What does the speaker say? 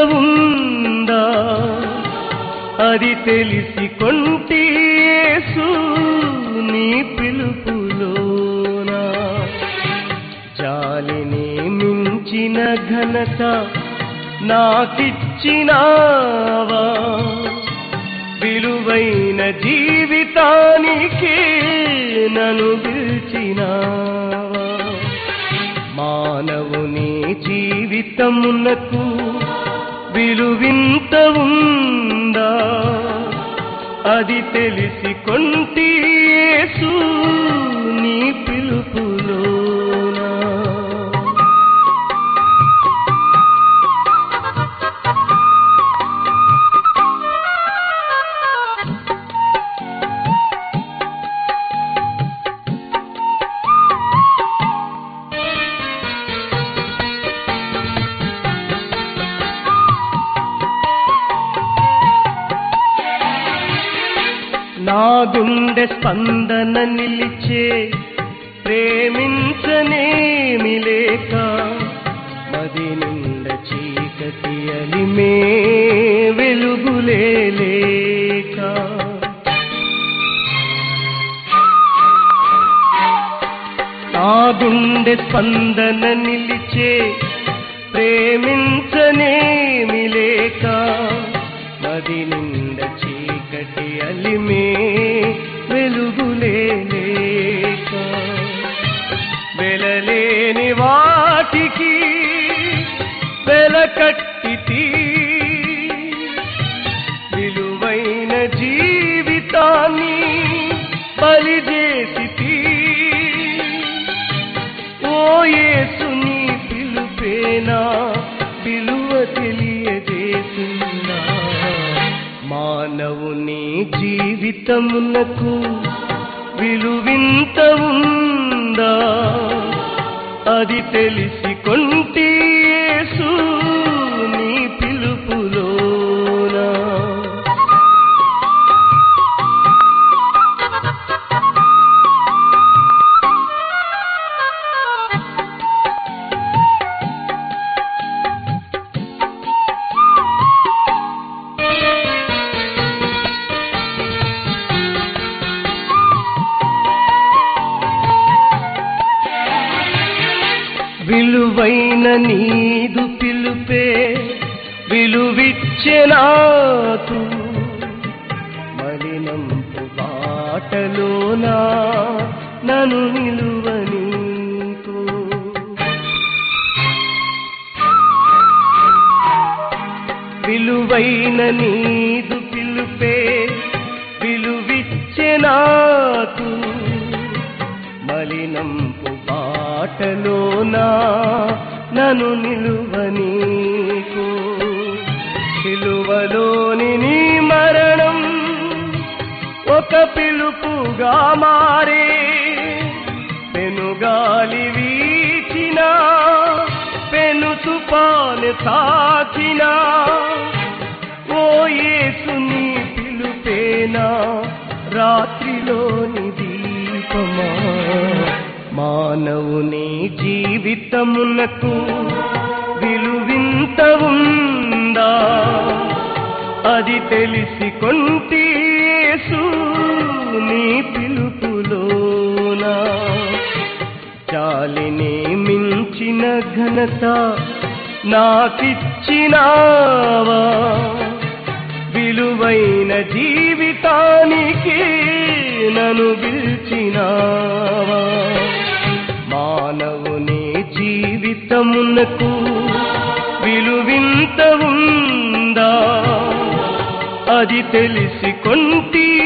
ఉందా అది తెలిసి కొంటి యేసు నీ పిలుపులోనా జాలిని మించిన ఘనత నాకిచ్చినావా విలువైన జీవితానికి నన్ను పిలిచినావా మానవుని జీవితమునకు విలువింత ఉందా అది తెలిసి కొంటి యేసు నీ పిలుపులోనా నా గుండె స్పందన నిలిచే ప్రేమించనేమి లేక మది నిండ చీకటి అలిమే వెలుగులే లేక నా గుండె స్పందన నిలిచే ప్రేమించనేమి లేక మది నిండ చీకటి అలిమే వెలుగులే లేక వెలలేని వాటికి వెలకట్టితి విలువైన జీవితాన్ని బలిజేసి ఓ యేసుని పిలుపేనా పిలువ తెలియజేసిందా మానవుని జీవితమునకు విలువింత ఉందా అది తెలిసి కొంటి యేసు నీ పిలుపులోనా విలువైన నీదు పిలుపే విలువిచ్చే నాకు మలినంపు బాటలోనా నన్ను నిలువనీకు విలువైన నీదు పిలుపే విలువిచ్చే నాకు మలినంపు బాటలోనా నన్ను నిలువనీకు సిలువలోని నీ మరణం ఒక పిలుపుగా మారే పెనుగాలి వీచిన పెను తుపాను తాకిన ఓ యేసుని పిలుపేనా రాత్రిలోని దీపమా మానవుని జీవితమునకు విలువింత ఉందా అది తెలిసి కొంటి యేసు నీ పిలుపులోనా చాలిని మించిన ఘనత నాకిచ్చినావా విలువైన జీవితానికి నన్ను పిలిచినావా మానవుని జీవితమునకు విలువింత ఉందా అది తెలిసి కొంటి